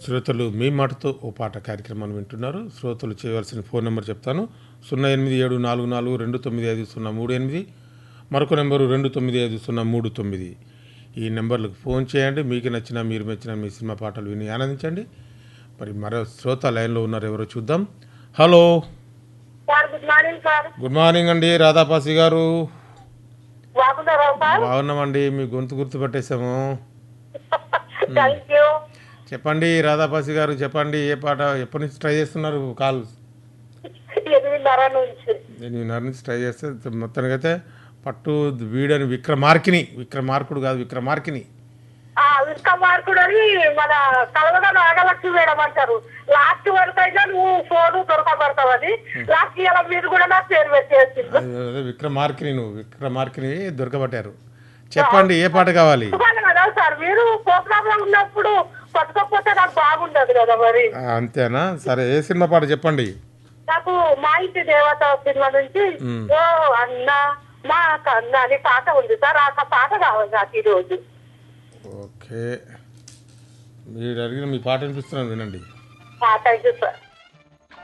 శ్రోతలు మీ మాటతో ఓ పాట కార్యక్రమాన్ని వింటున్నారు శ్రోతలు చేయవలసిన ఫోన్ నెంబర్ చెప్తాను సున్నా ఎనిమిది ఏడు నాలుగు నాలుగు రెండు తొమ్మిది ఐదు సున్నా మూడు ఎనిమిది మరొక నెంబరు రెండు తొమ్మిది ఐదు సున్నా మూడు తొమ్మిది ఈ నెంబర్లకు ఫోన్ చేయండి మీకు నచ్చిన మీరు మెచ్చిన మీ సినిమా పాటలు విని ఆనందించండి మరి మరో శ్రోత లైన్లో ఉన్నారు ఎవరో చూద్దాం hello sir good morning sir good morning అండి రాధాపాసి గారు బాగున్నారా సార్ బాగున్నామండి మీ గొంతు గుర్తుపట్టేశాము థ్యాంక్ యూ చెప్పండి రాధాపాసి గారు చెప్పండి ఏ పాట ఎప్పటి నుంచి ట్రై చేస్తున్నారు కాల్ ఎనిమిదిన్నర నుంచి ఎనిమిదిన్నర నుంచి ట్రై చేస్తే మొత్తానికైతే పట్టు వీడని విక్రమార్కిని విక్రమార్కుడు కాదు విక్రమార్కిని ఆ విక్రమార్కుడు అని మన కలవగా నాగలక్ష్మి మేడం అంటారు లాస్ట్ వరకు అయితే నువ్వు ఫోన్ దొరకబడతావని లాస్ట్ ఇయర్ మీరు కూడా నా పేరు పెట్టేసింది అదే అదే విక్రమార్కిని నువ్వు విక్రమార్కిని దొరకబట్టారు చెప్పండి ఏ పాట కావాలి ఇవ్వాలి కదా సార్ మీరు ప్రోగ్రామ్ లో ఉన్నప్పుడు పట్టుకోకపోతే నాకు బాగుండదు కదా మరి ఆ, అంతేనా సరే ఏ సినిమా పాట చెప్పండి నాకు మా ఇంటి దేవత సినిమా నుంచి మ్. ఓ అన్న మా కన్న అని పాట ఉంది సార్ ఆ పాట కావాలి నాకు ఈ రోజు ఓకే మీరు అడిగిన మీ పాట వినిపిస్తున్నాను వినండి థ్యాంక్ యూ సార్